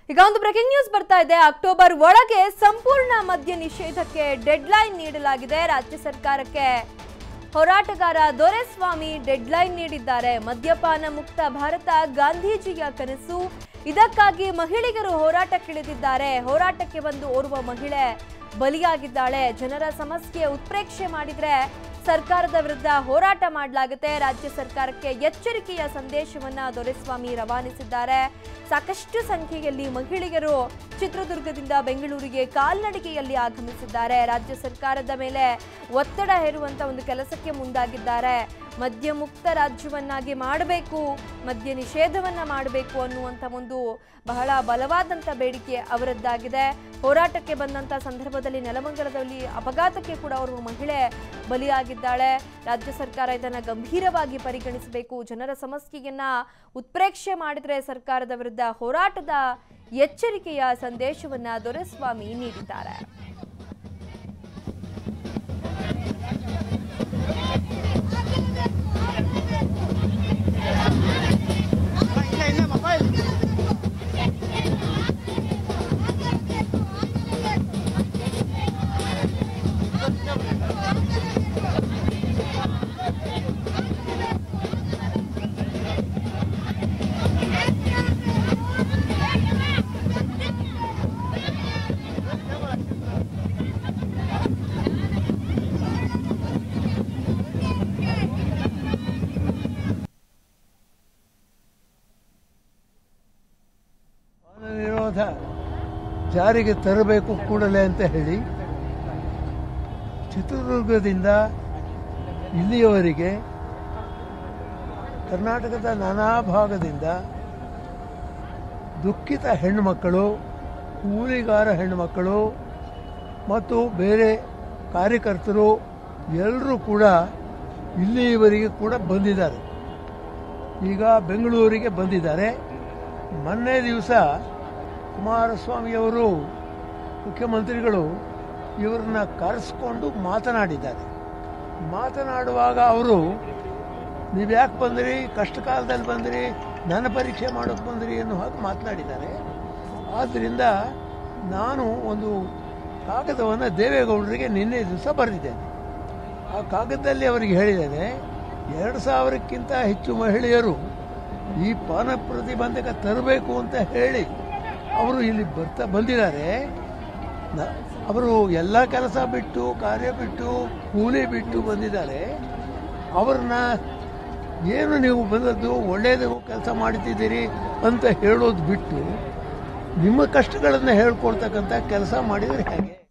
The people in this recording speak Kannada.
ಈಗ ಒಂದು ಬ್ರೇಕಿಂಗ್ ನ್ಯೂಸ್ ಬರ್ತಾ ಇದೆ ಅಕ್ಟೋಬರ್ ಒಳಗೆ ಸಂಪೂರ್ಣ ಮದ್ಯ ನಿಷೇಧಕ್ಕೆ ಡೆಡ್ಲೈನ್ ನೀಡಲಾಗಿದೆ ರಾಜ್ಯ ಸರ್ಕಾರಕ್ಕೆ ಹೋರಾಟಗಾರ ದೊರೆಸ್ವಾಮಿ ಡೆಡ್ಲೈನ್ ನೀಡಿದ್ದಾರೆ ಮದ್ಯಪಾನ ಮುಕ್ತ ಭಾರತ ಗಾಂಧೀಜಿಯ ಕನಸು ಇದಕ್ಕಾಗಿ ಮಹಿಳೆಯರು ಹೋರಾಟಕ್ಕಿಳಿದಿದ್ದಾರೆ ಹೋರಾಟಕ್ಕೆ ಬಂದು ಓರ್ವ ಮಹಿಳೆ ಬಲಿಯಾಗಿದ್ದಾಳೆ ಜನರ ಸಮಸ್ಯೆ ಉತ್ಪ್ರೇಕ್ಷೆ ಮಾಡಿದ್ರೆ ಸರ್ಕಾರದ ವಿರುದ್ಧ ಹೋರಾಟ ಮಾಡಲಾಗುತ್ತೆ ರಾಜ್ಯ ಸರ್ಕಾರಕ್ಕೆ ಎಚ್ಚರಿಕೆಯ ಸಂದೇಶವನ್ನ ದೊರೆಸ್ವಾಮಿ ರವಾನಿಸಿದ್ದಾರೆ ಸಾಕಷ್ಟು ಸಂಖ್ಯೆಯಲ್ಲಿ ಮಹಿಳೆಯರು ಚಿತ್ರದುರ್ಗದಿಂದ ಬೆಂಗಳೂರಿಗೆ ಕಾಲ್ನಡಿಗೆಯಲ್ಲಿ ಆಗಮಿಸಿದ್ದಾರೆ ರಾಜ್ಯ ಸರ್ಕಾರದ ಮೇಲೆ ಒತ್ತಡ ಹೇರುವಂತ ಒಂದು ಕೆಲಸಕ್ಕೆ ಮುಂದಾಗಿದ್ದಾರೆ ಮದ್ಯ ಮುಕ್ತ ರಾಜ್ಯವನ್ನಾಗಿ ಮಾಡಬೇಕು ಮದ್ಯ ನಿಷೇಧವನ್ನ ಮಾಡಬೇಕು ಅನ್ನುವಂಥ ಒಂದು ಬಹಳ ಬಲವಾದಂಥ ಬೇಡಿಕೆ ಅವರದ್ದಾಗಿದೆ ಹೋರಾಟಕ್ಕೆ ಬಂದಂಥ ಸಂದರ್ಭದಲ್ಲಿ ನೆಲಮಂಗಲದಲ್ಲಿ ಅಪಘಾತಕ್ಕೆ ಕೂಡ ಅವರು ಮಹಿಳೆ ಬಲಿಯಾಗಿದ್ದಾಳೆ ರಾಜ್ಯ ಸರ್ಕಾರ ಇದನ್ನು ಗಂಭೀರವಾಗಿ ಪರಿಗಣಿಸಬೇಕು ಜನರ ಸಮಸ್ಯೆಯನ್ನ ಉತ್ಪ್ರೇಕ್ಷೆ ಮಾಡಿದರೆ ಸರ್ಕಾರದ ವಿರುದ್ಧ ಹೋರಾಟದ ಎಚ್ಚರಿಕೆಯ ಸಂದೇಶವನ್ನ ದೊರೆಸ್ವಾಮಿ ನೀಡಿದ್ದಾರೆ ಪಾನ ನಿರೋಧ ಜಾರಿಗೆ ತರಬೇಕು ಕೂಡಲೇ ಅಂತ ಹೇಳಿ ಚಿತ್ರದುರ್ಗದಿಂದ ಇಲ್ಲಿಯವರೆಗೆ ಕರ್ನಾಟಕದ ನಾನಾ ಭಾಗದಿಂದ ದುಃಖಿತ ಹೆಣ್ಣುಮಕ್ಕಳು ಕೂಲಿಗಾರ ಹೆಣ್ಣುಮಕ್ಕಳು ಮತ್ತು ಬೇರೆ ಕಾರ್ಯಕರ್ತರು ಎಲ್ಲರೂ ಕೂಡ ಇಲ್ಲಿಯವರೆಗೆ ಕೂಡ ಬಂದಿದ್ದಾರೆ ಈಗ ಬೆಂಗಳೂರಿಗೆ ಬಂದಿದ್ದಾರೆ ಮೊನ್ನೆ ದಿವಸ ಕುಮಾರಸ್ವಾಮಿಯವರು ಮುಖ್ಯಮಂತ್ರಿಗಳು ಇವರನ್ನ ಕರೆಸ್ಕೊಂಡು ಮಾತನಾಡಿದ್ದಾರೆ ಮಾತನಾಡುವಾಗ ಅವರು ನೀವು ಯಾಕೆ ಬಂದ್ರಿ ಕಷ್ಟ ಕಾಲದಲ್ಲಿ ಬಂದ್ರಿ ನನ್ನ ಪರೀಕ್ಷೆ ಮಾಡೋಕೆ ಬಂದ್ರಿ ಅನ್ನೋ ಹಾಗೆ ಮಾತನಾಡಿದ್ದಾರೆ ಆದ್ದರಿಂದ ನಾನು ಒಂದು ಕಾಗದವನ್ನು ದೇವೇಗೌಡರಿಗೆ ನಿನ್ನೆ ದಿವಸ ಬರೆದಿದ್ದೇನೆ ಆ ಕಾಗದದಲ್ಲಿ ಅವರಿಗೆ ಹೇಳಿದ್ದೇನೆ ಎರಡು ಸಾವಿರಕ್ಕಿಂತ ಹೆಚ್ಚು ಮಹಿಳೆಯರು ಈ ಪಾನ ಪ್ರತಿಬಂಧಕ ತರಬೇಕು ಅಂತ ಹೇಳಿ ಅವರು ಇಲ್ಲಿ ಬರ್ತಾ ಬಂದಿದ್ದಾರೆ ನ- ಅವರು ಎಲ್ಲ ಕೆಲಸ ಬಿಟ್ಟು ಕಾರ್ಯ ಬಿಟ್ಟು ಕೂಲಿ ಬಿಟ್ಟು ಬಂದಿದ್ದಾರೆ ಅವ್ರನ್ನ ಏನು ನೀವು ಬಂದದ್ದು ಒಳ್ಳೆಯದು ಕೆಲಸ ಮಾಡ್ತಿದ್ದೀರಿ ಅಂತ ಹೇಳೋದು ಬಿಟ್ಟು ನಿಮ್ಮ ಕಷ್ಟಗಳನ್ನು ಹೇಳ್ಕೊಳ್ತಕ್ಕಂಥ ಕೆಲಸ ಮಾಡಿದರೆ ಹೇಗೆ